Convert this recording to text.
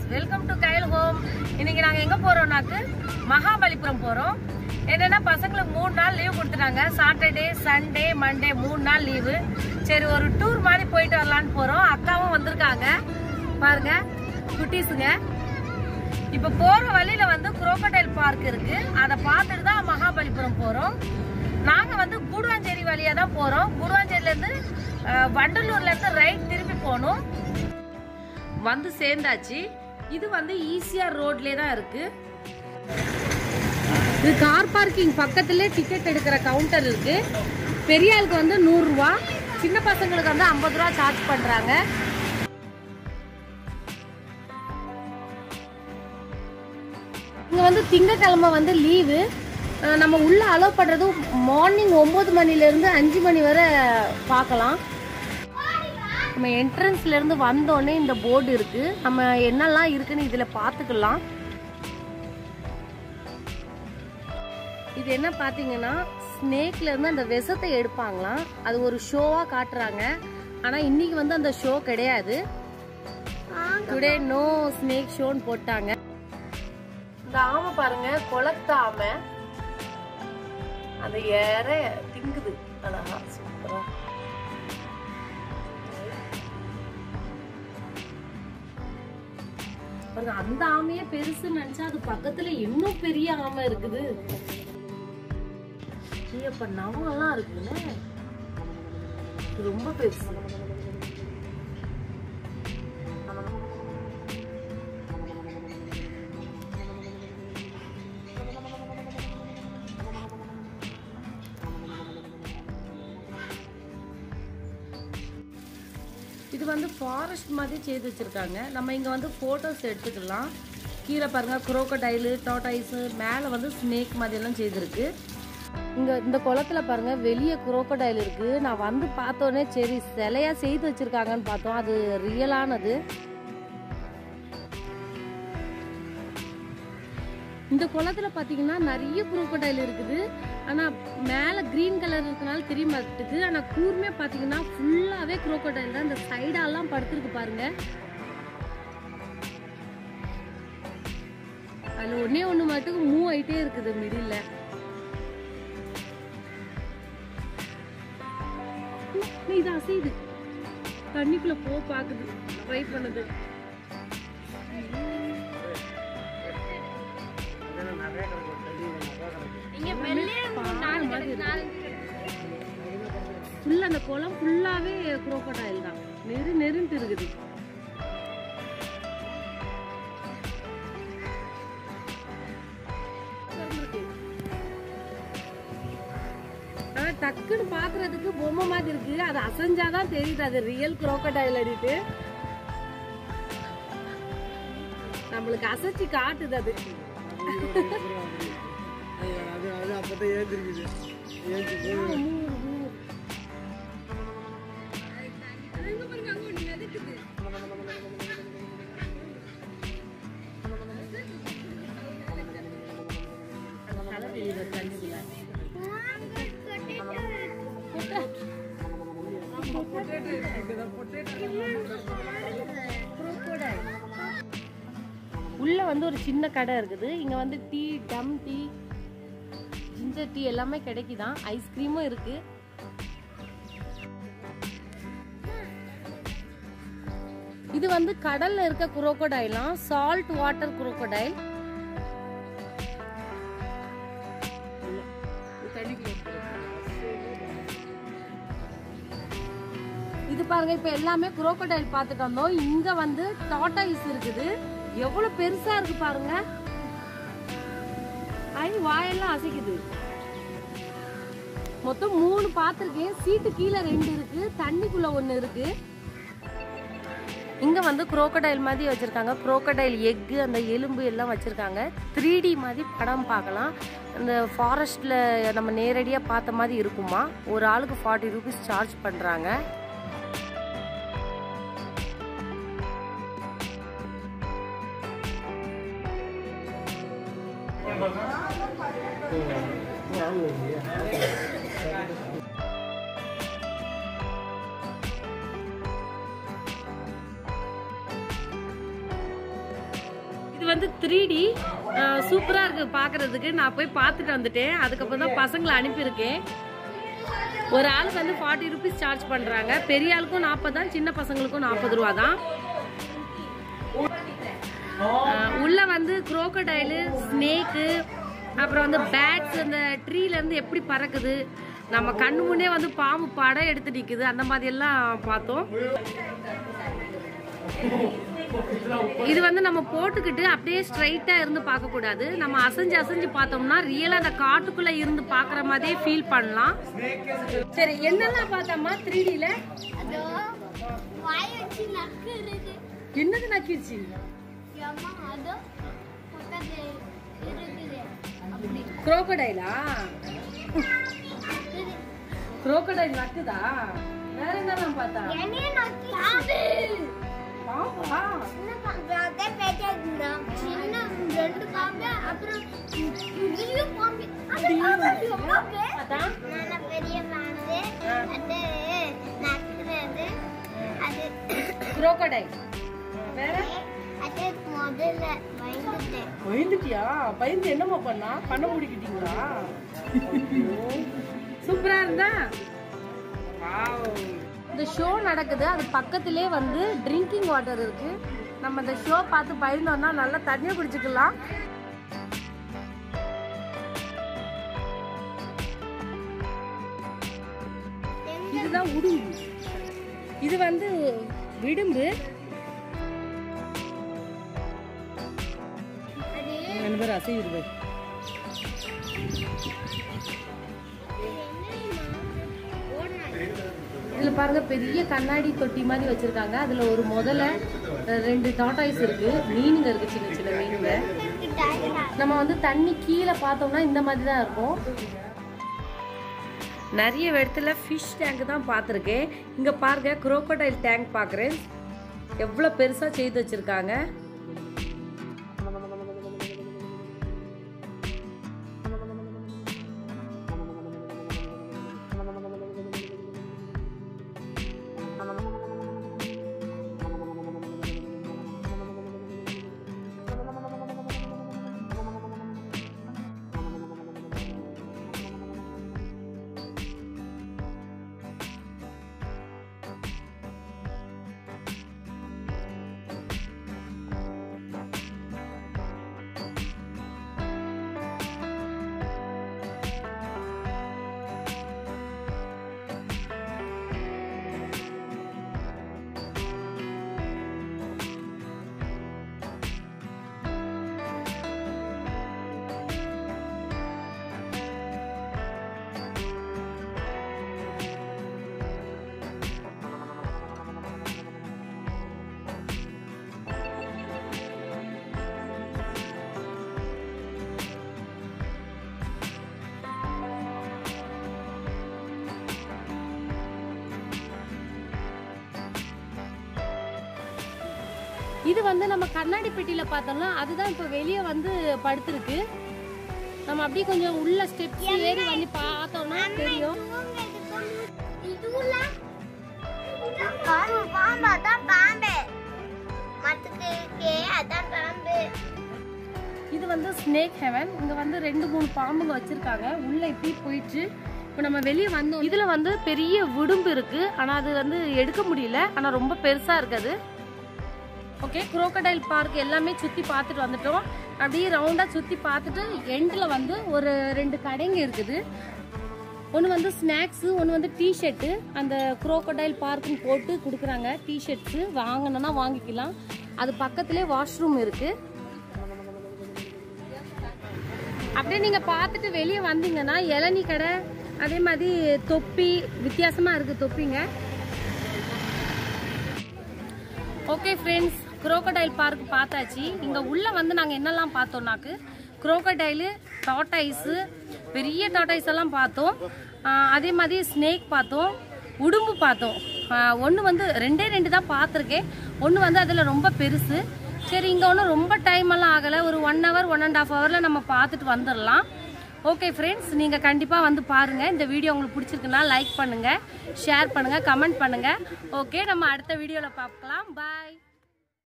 welcome to Kyle home இன்னைக்கு நாங்க எங்க போறோம்னாக்கு மகாபலிபுரம் போறோம் என்னன்னா பசங்களுக்கு மூணு நாள் லீவ் கொடுத்துட்டாங்க சாட்டர்டே சண்டே மண்டே மூணு நாள் லீவு சரி ஒரு டூர் மாதிரி போயிட்டு வரலான்னு போறோம் அக்காவும் வந்திருக்காங்க பாருங்க குட்டீஸுங்க இப்ப போற வழியில வந்து குரோக்கடைல் பார்க் இருக்கு அதை பார்த்துட்டு தான் மகாபலிபுரம் போறோம் நாங்க வந்து கூடுவாஞ்சேரி வழியா தான் போறோம் கூடுவாஞ்சேரில இருந்து அஹ், வண்டலூர்ல இருந்து ரைட் திருப்பி போகணும் வந்து சேர்ந்தாச்சு இது வந்து ஈசிஆர் ரோட்லயே தான் இருக்கு இது கார் பார்க்கிங் பக்கத்துல டிக்கெட் எடுக்கிற கவுண்டர் இருக்கு பெரிய ஆளுக்கு வந்து நூறு ரூபா சின்ன பசங்களுக்கு வந்து ஐம்பது ரூபா சார்ஜ் பண்றாங்க இங்க வந்து திங்கக்கிழமை வந்து லீவு நம்ம உள்ள அலோவ் பண்றது மார்னிங் ஒன்பது மணில இருந்து அஞ்சு மணி வரை பார்க்கலாம் நம்ம என்ட்ரன்ஸ்ல இருந்து வந்தோடனே இந்த போர்டு இருக்கு நம்ம என்னெல்லாம் இருக்குன்னு இதுல பாத்துக்கலாம் இது என்ன பாத்தீங்கன்னா ஸ்னேக்ல இருந்து அந்த விஷத்தை எடுப்பாங்களாம் அது ஒரு ஷோவா காட்டுறாங்க ஆனா இன்னைக்கு வந்து அந்த ஷோ கிடையாது டுடே நோ ஸ்னேக் ஷோன்னு போட்டாங்க இந்த ஆமை பாருங்க கொளத்த ஆமை அந்த ஏற திங்குது அழகா சூப்பரா பாருங்க அந்த ஆமையே பெருசுன்னு நினைச்சா அது பக்கத்துல இன்னும் பெரிய ஆமை இருக்குது ஏய், அப்ப நவம்லாம் இருக்குல்ல இது ரொம்ப பெருசு இது வந்து ஃபாரஸ்ட் மாதிரி செய்து வச்சிருக்காங்க நம்ம இங்க வந்து போட்டோஸ் எடுத்துக்கலாம் கீழே பாருங்க குரோக்கடைலு டாட்டாய்ஸு மேலே வந்து ஸ்னேக் மாதிரி எல்லாம் செய்திருக்கு இங்க இந்த குளத்துல பாருங்க வெளியே குரோக்கடைல் இருக்கு நான் வந்து பார்த்தோன்னே சரி சிலையா செய்து வச்சிருக்காங்கன்னு பார்த்தோம் அது ரியலானது இந்த குளத்துல பாத்தீங்கன்னா நிறைய குரோக்கடைல் இருக்குது ஆனா மேல கிரீன் கலர் இருக்கனால தெரிய மாட்டுது ஆனா கூர்மையா பாத்தீங்கன்னா ஃபுல்லாவே குரோக்கடைல் தான் இந்த சைடாலாம் படுத்திருக்கு பாருங்க அதுல ஒண்ணே ஒண்ணு மட்டும் மூவ் ஆயிட்டே இருக்குது மிடில்ல இது அசையுது தண்ணிக்குள்ள போ பாக்குது ட்ரை பண்ணுது ஃபுல்லா அந்த குளம் ஃபுல்லாவே குரோக்கடைல் தான் நெரு நெருண்டு இருக்குது ஆனா டக்குன்னு பாக்குறதுக்கு பொம்மை மாதிரி இருக்கு அது அசைஞ்சாதான் தெரியுது அது ரியல் குரோக்கடைல் அடிட்டு நம்மளுக்கு அசைச்சு காட்டுது அது அது அது அப்பதான் ஏந்திருக்குது ஏஞ்சி போய் உள்ள வந்து ஒரு சின்ன கடை இருக்குது இங்க வந்து டீ டம் டீ ஜிஞ்சர் டீ எல்லாமே கிடைக்குதான் ஐஸ்கிரீமும் இருக்கு இது வந்து கடல்ல இருக்க குரோக்கோடைலாம் சால்ட் வாட்டர் குரோக்கோடைல் இது பாருங்க இப்ப எல்லாமே குரோக்கோடைல் பார்த்துட்டு வந்தோம் இங்க வந்து டாட்டாய்ஸ் இருக்குது எவ்வளவு பெருசா இருக்கு பாருங்க ஐ வாயெல்லாம் அசைக்குது மொத்தம் மூணு பார்த்துருக்கேன் சீட்டு கீழே ரெண்டு இருக்கு தண்ணிக்குள்ள ஒண்ணு இருக்கு இங்க வந்து குரோக்கடைல் மாதிரி வச்சிருக்காங்க குரோக்கடைல் எக்கு அந்த எலும்பு எல்லாம் வச்சிருக்காங்க த்ரீ டி மாதிரி படம் பார்க்கலாம் இந்த ஃபாரஸ்ட்ல நம்ம நேரடியா பார்த்த மாதிரி இருக்குமா ஒரு ஆளுக்கு ஃபார்ட்டி ருபீஸ் சார்ஜ் பண்றாங்க வந்து த்ரீ டி சூப்பராக இருக்கு பார்க்கறதுக்கு நான் போய் பார்த்துட்டு வந்துட்டேன் அதுக்கப்புறம் தான் பசங்களை அனுப்பியிருக்கேன் ஒரு ஆளுக்கு வந்து ஃபார்ட்டி ருபீஸ் சார்ஜ் பண்ணுறாங்க பெரிய ஆளுக்கும் நாற்பது தான் சின்ன பசங்களுக்கும் நாற்பது ரூபா தான் ஆஹ் உள்ள வந்து குரோக்கடைலு ஸ்னேக்கு அப்புறம் வந்து பேட்ஸ் அந்த ட்ரீல இருந்து எப்படி பறக்குது நம்ம கண்ணு முன்னே வந்து பாம்பு படம் எடுத்து நிக்குது அந்த மாதிரி எல்லாம் பார்த்தோம் இது வந்து நம்ம போட்டுக்கிட்டு அப்படியே ஸ்ட்ரைட்டா இருந்து பார்க்க கூடாது நம்ம அசைஞ்சு அசைஞ்சு பார்த்தோம்னா ரியலா அந்த காட்டுக்குள்ள இருந்து பார்க்குற மாதிரியே ஃபீல் பண்ணலாம் சரி என்னெல்லாம் பார்த்தோம்மா த்ரீ டில அதோ வாய் வச்சு நக்குறது என்னது நக்கிடுச்சு ஏம்மா அதோ பக்கத்துல இருக்குது அப்படி குரோக்கடைலா குரோக்கடைல் நக்குதா வேற என்னலாம் பார்த்தா என்னைய நக்கி பாம்பு பாம்பா சின்ன பாம்பு அதே பேட்டாதுன்னா சின்ன ரெண்டு பாம்பு அப்புறம் பெரிய பாம்பு அந்த பாம்பு பாம்பு அதான் நான் பெரிய பாம்பு அது நக்குறது அது குரோக்கடைல் வேற அது முதல்ல பயந்துட்டேன் பயந்துட்டியா பயந்து என்னம்மா பண்ணா பண்ண முடிக்கிட்டீங்களா சூப்பரா இருந்தா இந்த ஷோ நடக்குது அது பக்கத்திலே வந்து ட்ரிங்கிங் வாட்டர் இருக்கு நம்ம இந்த ஷோ பார்த்து பயந்தோம்னா நல்லா தண்ணியை குடிச்சுக்கலாம் இதுதான் உடும்பு இது வந்து விடும்பு அது ரெண்டு பேரும் அசைவிடுவார் இதுல பாருங்க பெரிய கண்ணாடி தொட்டி மாதிரி வச்சிருக்காங்க அதுல ஒரு முதல்ல அஹ், ரெண்டு டாட்டாய்ஸ் இருக்கு மீனுங்க இருக்கு சின்ன சின்ன மீனுங்க நம்ம வந்து தண்ணி கீழே பார்த்தோம்னா இந்த மாதிரி தான் இருக்கும் நிறைய இடத்துல ஃபிஷ் டேங்க் தான் பார்த்துருக்கேன் இங்கே பாருங்க குரோக்கோடைல் டேங்க் பார்க்குறேன் எவ்வளோ பெருசாக செய்து வச்சுருக்காங்க இது வந்து நம்ம கண்ணாடி பெட்டியில பார்த்தோம்னா அதுதான் இப்போ வெளியே வந்து படுத்திருக்கு நம்ம அப்படியே கொஞ்சம் உள்ள ஸ்டெப்ஸ் ஏறி வந்து பார்த்தோம்னா தெரியும் பாம்பு பாம்பு அதான் பாம்பு மத்துக்கு இருக்கே அதான் பாம்பு இது வந்து ஸ்னேக் ஹெவன் இங்க வந்து ரெண்டு மூணு பாம்புங்க வச்சிருக்காங்க உள்ள இப்படி போயிட்டு இப்போ நம்ம வெளியே வந்தோம் இதுல வந்து பெரிய விடும்பு இருக்கு ஆனா அது வந்து எடுக்க முடியல ஆனா ரொம்ப பெருசா இருக்குது ஓகே குரோக்கடைல் பார்க் எல்லாமே சுத்தி பார்த்துட்டு வந்துட்டோம் அப்படியே ரவுண்டா சுத்தி பார்த்துட்டு எண்ட்ல வந்து ஒரு ரெண்டு கடைங்க இருக்குது ஒன்று வந்து ஸ்நாக்ஸு ஒன்று வந்து டிஷர்ட்டு அந்த குரோக்கடைல் பார்க்குன்னு போட்டு கொடுக்குறாங்க டிஷர்ட்ஸு வாங்கணும்னா வாங்கிக்கலாம் அது பக்கத்துலேயே வாஷ்ரூம் இருக்குது அப்படியே நீங்கள் பார்த்துட்டு வெளியே வந்தீங்கன்னா இளநீ கடை அதே மாதிரி தொப்பி வித்தியாசமாக இருக்குது தொப்பிங்க ஓகே ஃப்ரெண்ட்ஸ் குரோக்கடைல் பார்க் பார்த்தாச்சு இங்கே உள்ளே வந்து நாங்கள் என்னெல்லாம் பார்த்தோம்னாக்கு குரோக்கடைலு டாட்டாய்ஸு பெரிய டாட்டாய்ஸ் எல்லாம் பார்த்தோம் ஆஹ் அதே மாதிரி ஸ்னேக் பார்த்தோம் உடும்பு பார்த்தோம் ஒன்று வந்து ரெண்டே ரெண்டு தான் பார்த்துருக்கேன் ஒன்று வந்து அதில் ரொம்ப பெருசு சரி இங்கே ஒன்றும் ரொம்ப டைம் எல்லாம் ஆகலை ஒரு one hour one and half ஹவரில் நம்ம பார்த்துட்டு வந்துடலாம் ஓகே ஃப்ரெண்ட்ஸ் நீங்கள் கண்டிப்பாக வந்து பாருங்கள் இந்த வீடியோ உங்களுக்கு பிடிச்சிருக்குன்னா லைக் பண்ணுங்கள் ஷேர் பண்ணுங்கள் கமெண்ட் பண்ணுங்கள் ஓகே நம்ம அடுத்த வீடியோவில் பார்க்கலாம் பாய்